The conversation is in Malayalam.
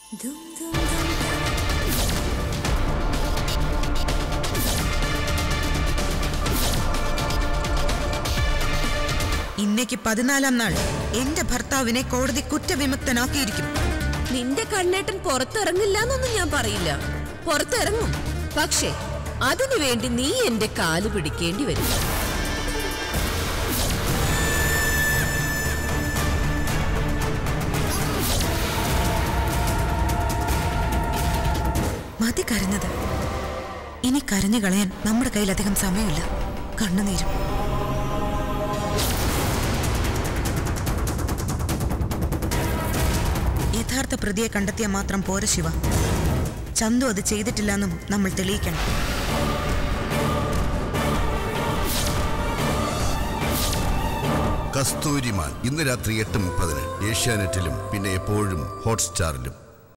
ഇന്നേക്ക് പതിനാലാം നാൾ എന്റെ ഭർത്താവിനെ കോടതി കുറ്റവിമുക്തനാക്കിയിരിക്കും നിന്റെ കണ്ണേട്ടൻ പുറത്തിറങ്ങില്ല എന്നൊന്നും ഞാൻ പറയില്ല പുറത്തിറങ്ങും പക്ഷേ അതിനു വേണ്ടി നീ എന്റെ കാല് പിടിക്കേണ്ടി വരും മതി കരഞ്ഞത് ഇനി കരഞ്ഞു കളയാൻ നമ്മുടെ കയ്യിൽ അധികം സമയമില്ല കണ്ണുനീരും യഥാർത്ഥ പ്രതിയെ കണ്ടെത്തിയാൽ മാത്രം പോര ശിവ ചന്തു അത് ചെയ്തിട്ടില്ലെന്നും നമ്മൾ തെളിയിക്കണം കസ്തൂരിമാൻ ഇന്ന് രാത്രി എട്ട് മുപ്പതിന് ഏഷ്യാനെറ്റിലും പിന്നെ എപ്പോഴും ഹോട്ട്സ്റ്റാറിലും